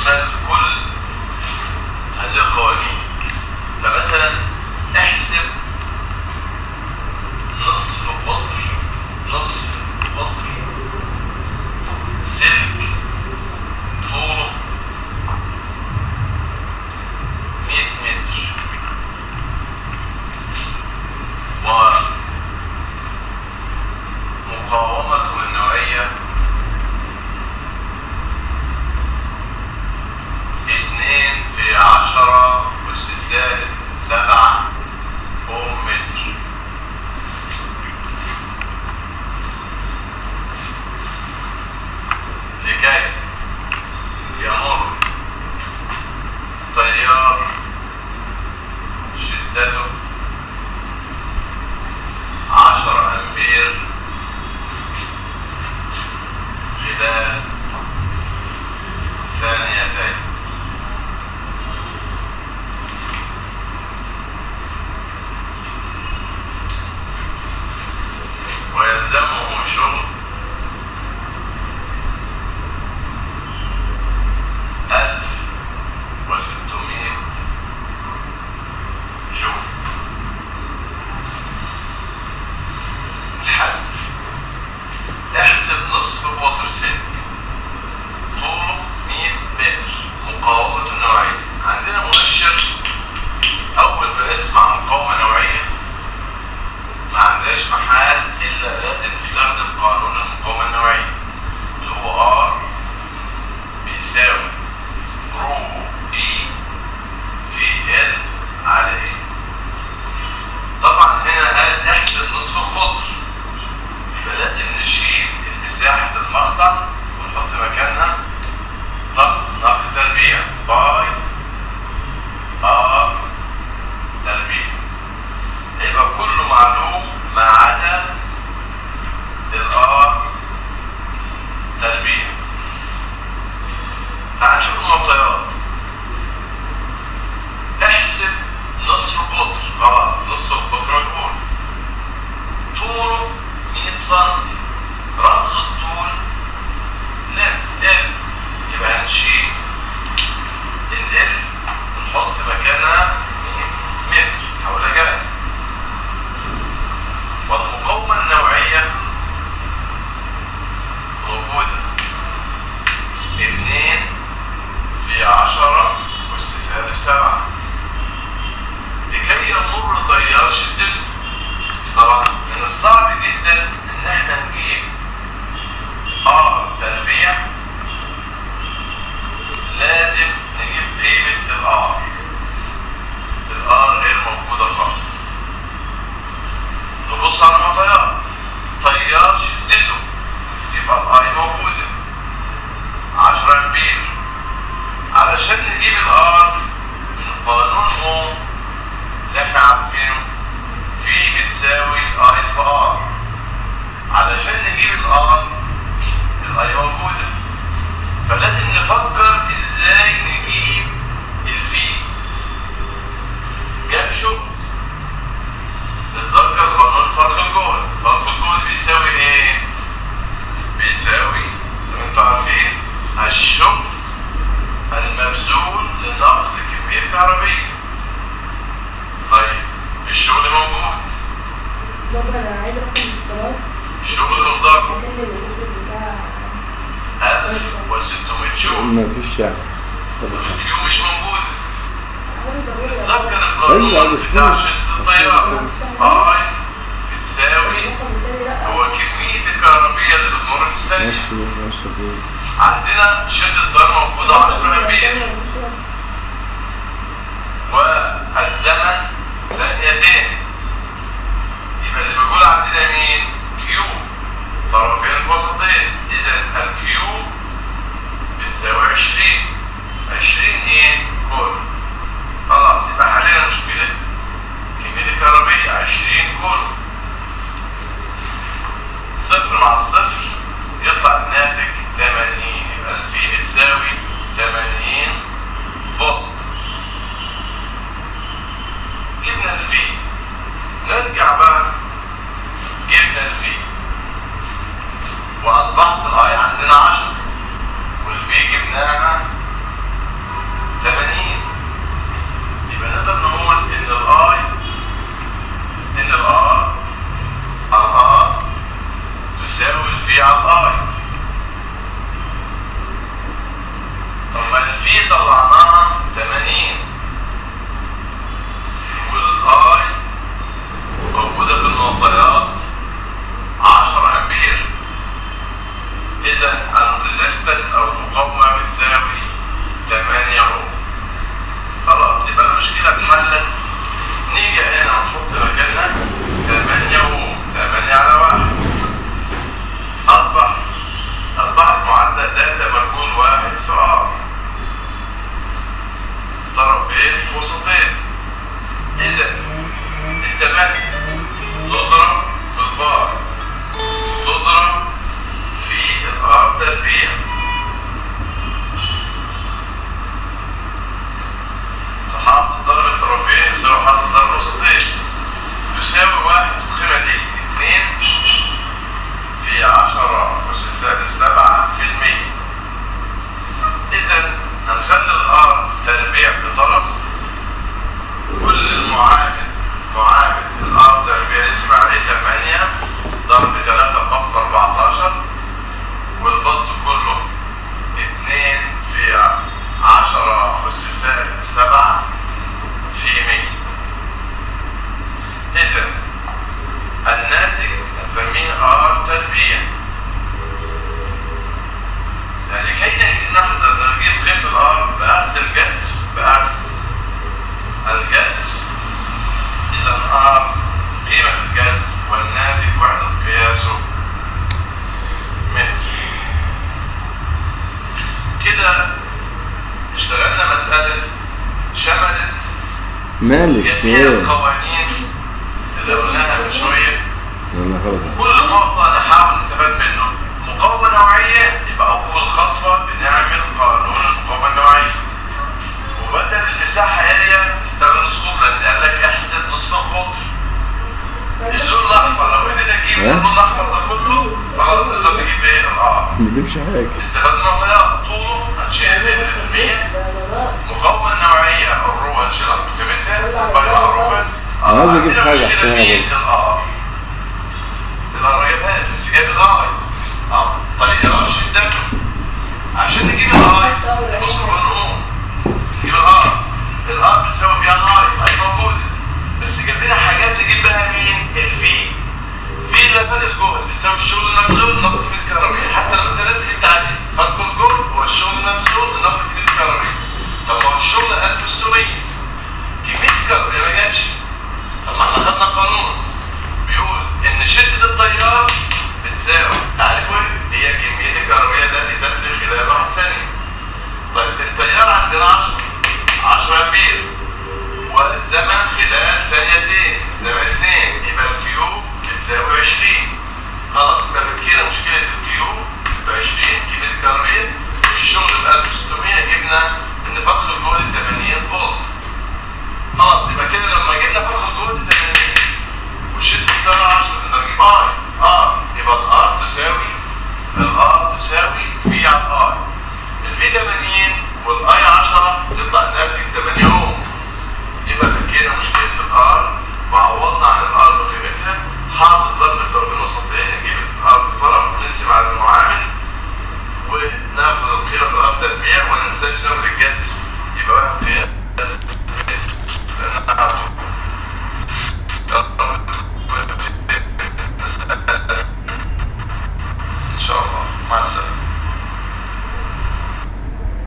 تشمل كل هذه القوانين فمثلا احسب نصف قطر نصف قطر سلك طوله 100 متر ومقاومته النوعية اتنين في عشرة أس سالب سبعة أوم متر لكي يمر تيار شدته عشرة أمبير خلال ثانيتين ويلزمه شغل ألف وستمائة جول الحل احسب نصف قطر سلك طوله 100 متر مقاومته النوعية عندنا مؤشر أول ما نسمع مقاومة نوعية ما عندناش محال إلا لازم نستخدم قانون المقاومة النوعية اللي هو R بيساوي رو اي في ال على ايه طبعا هنا قال احسب نصف القطر يبقى لازم نشيل مساحة المقطع ونحط مكانها طب طاقة تربيع باي ار تربيع يبقى كله معلوم ما عدا الار تربيع تعال نشوف المعطيات احسب نصف قطر خلاص نصف القطر مجهول طوله 100 سم رمز الطول لينث ال يبقى هنشيل ال ال ونحط مكانها 100 متر حول جاهزة والمقاومة النوعية موجودة اتنين في عشرة أس سالب سبعة لكي يمر تيار شدته طبعا من الصعب جدا ان احنا نجيب ار تربيع لازم نجيب قيمة الار الار غير موجودة خالص نبص على المعطيات تيار شدته يبقى الاي موجودة 10 امبير علشان نجيب الار من قانون اوم اللي احنا عارفينه في بتساوي اي في ار علشان نجيب الار الاي موجودة فلازم نفكر ازاي نجيب الفي جاب شغل نتذكر قانون فرق الجهد فرق الجهد بيساوي ايه بيساوي زي ما انتوا عارفين الشغل المبذول لنقل كمية كهربية طيب الشغل موجود بابا انا عايزه رقم الاتصالات الشغل بالضرب اكلم الدكتور بتاع 1600 جول ما فيش يعني الكيو مش موجود عايزة ضروري تذكر أيوة، القانون مش بتاع مهم. شدة التيار اي بتساوي الرقم التاني لا هو كمية الكهربية اللي بتمر في الثانية ماشي ماشي زي عندنا شدة التيار موجودة 10 امبير والزمن ثانيتين يبقى اللي بيقول عندنا مين كيو طرفين في وسطين اذا الكيو بتساوي 20 20 ايه كولوم خلاص يبقى حلينا مشكلة كمية الكهربية 20 كولوم صفر مع الصفر يطلع الناتج 80 يبقى الفي بتساوي 80 فولت الوسطين إذا التمانية تضرب في البار تضرب في الآر تربيع حاصل ضرب الطرفين يساوي حاصل ضرب الوسطين تساوي واحد في القيمة دي اتنين في عشرة أس سالب سبعة في المية إذا هنخلي الآر تربيع في طرف كل المعامل معامل الآر تربيع اسم عليه 8 ضرب 3.14 والبسط كله 2 في 10 أس سالب 7 في 100 إذا الناتج نسميه آر تربيع يعني كي نقدر نجيب قيمة الآر بأخذ الجذر بأخذ الجذر إذا آر قيمة الجذر والناتج وحدة قياسه متر كده اشتغلنا مسألة شملت مالك في جميع ايه؟ القوانين اللي قلناها من شوية والله خلاص كل نقطة نحاول نستفاد منه مقاومة نوعية يبقى أول خطوة بنعمل قانون المقاومة النوعية وبدل المساحة اريا نستخدم سقوط لأن قال لك احسب نصف القطر اللون الأحمر لو قدرنا نجيب ها؟ اللون الأحمر ده كله خلاص نقدر نجيب إيه الآر ما بديمش حاجة استفدنا معطيات طوله هنشيل ال بالمية مقاومة النوعية الرو هنشيل نحط قيمتها الباقي معروفة أنا عايز أجيب عندنا حاجة مشكلة أحطها مين برضه. الآر الآر ما جابهاش بس جاب الآي اه طيب يلا نشيل ده عشان نجيب الآي بص نقوم نجيب الآر الآر بتساوي فيها الآي الآي موجودة بس جاب لنا حاجات نجيب بها مين الفي في لبان الجهد بيساوي الشغل المبذول نقطة في الكهربية حتى لو انت نازل التعديل فرق الجهد هو الشغل المبذول نقطة في الكهربية طب ما هو الشغل 1600 كمية الكهربية ما جاتش طب ما احنا خدنا قانون بيقول ان شدة التيار بتساوي تعرفوا ايه؟ هي كمية الكهربية التي تسري خلال واحد ثانية طيب التيار عندنا 10 10 امبير والزمن خلال ثانيتين زمن اثنين يبقى الكيو بتساوي 20 خلاص يبقى فكينا مشكلة الكيو ب 20 كمية الكهربية الشغل ب 1600 جبنا ان فرق الجهد 80 فولت خلاص يبقى كده لما جبنا فرق الجهد 80 وشدة التيار 10 نقدر نجيب اي ار يبقى الار تساوي الار تساوي في على الاي الفي 80 والاي 10 يطلع الناتج 8 اوم يبقى فكينا مشكلة الار وعوضنا عن الار بقيمتها حاصل ضرب الطرفين الوسطين نجيب الار في طرف ونقسم على المعامل وناخد القيمة بالار تربيع وما ننساش ناخد الجذر يبقى واحد قياس متر لأنها ان شاء الله مع السلامه